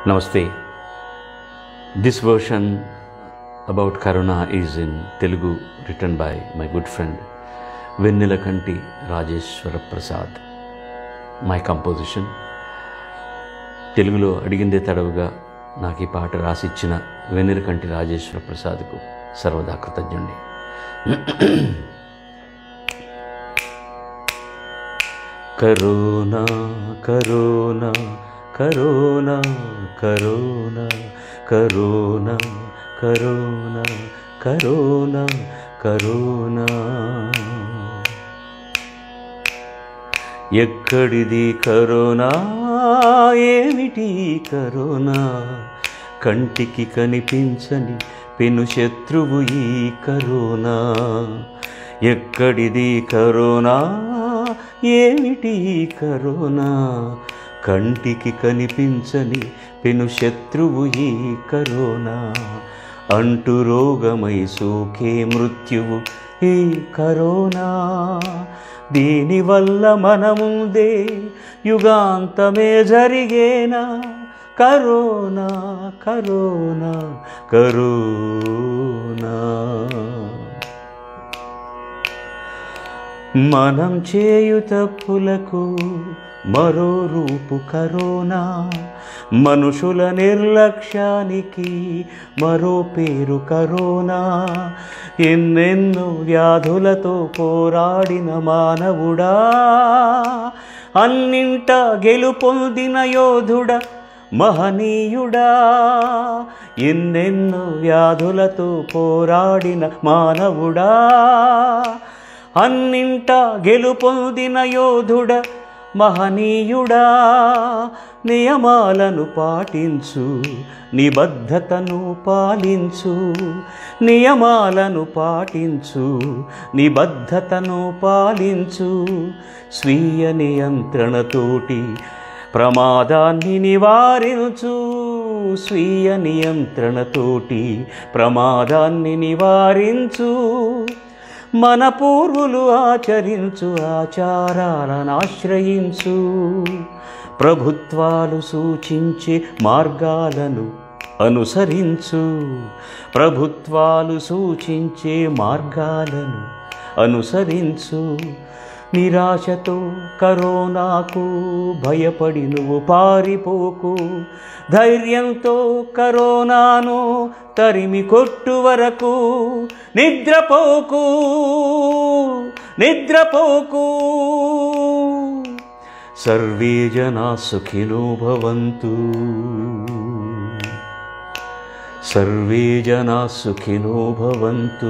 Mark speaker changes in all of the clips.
Speaker 1: Namaste. This version about Karuna is in Telugu written by my good friend Vennelakanti Rajeshwara Prasad. My composition. తెలుగులో అడిగిందే తడవుగా నాకు ఈ పాట రాసిచ్చిన వెన్నెలకంటి రాజేశ్వర ప్రసాద్కు సర్వదా కృతజ్ఞుణ్ణి corona corona corona corona corona corona corona corona ఎక్కడిది కరోనా ఏమిటి కరోనా కంటికి కనిపించని పెను శత్రువు ఈ కరోనా ఎక్కడిది కరోనా ఏమిటి కరోనా కంటికి కనిపించని పెను శత్రువు ఈ కరోనా అంటు రోగమై సోకే మృత్యువు ఈ కరోనా దీనివల్ల మనముందే యుగాంతమే జరిగేనా కరోనా కరోనా కరోనా మనం చేయు తప్పులకు మరో రూపు కరోనా మనుషుల నిర్లక్ష్యానికి మరో పేరు కరోనా ఎన్నెన్నో వ్యాధులతో పోరాడిన మానవుడా అన్నింట గెలుపొందిన యోధుడ మహనీయుడా ఎన్నెన్నో వ్యాధులతో పోరాడిన మానవుడా అన్నింట గెలుపొందిన యోధుడ మహనీయుడా నియమాలను పాటించు నిబద్ధతను పాలించు నియమాలను పాటించు నిబద్ధతను పాలించు స్వీయ నియంత్రణతోటి ప్రమాదాన్ని నివారించు స్వీయ నియంత్రణతోటి ప్రమాదాన్ని నివారించు మన పూర్వులు ఆచరించు ఆచారాలను ఆశ్రయించు ప్రభుత్వాలు సూచించే మార్గాలను అనుసరించు ప్రభుత్వాలు సూచించే మార్గాలను అనుసరించు నిరాశతో కరోనాకు భయపడి నువ్వు పారిపోకు ధైర్యంతో కరోనాను తరిమి కొట్టు వరకు నిద్రపోకు నిద్రపోకు సర్వే జనా సుఖినో భవంతు సర్వే జనా సుఖినో భవంతు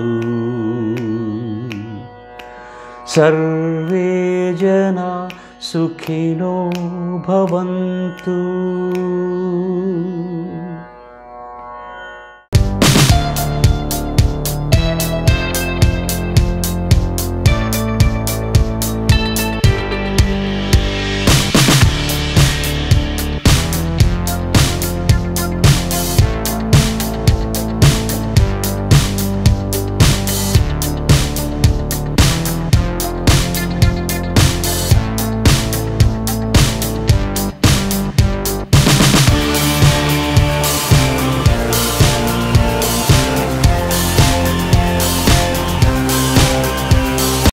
Speaker 1: సర్వే జనా సుఖినో భవంతు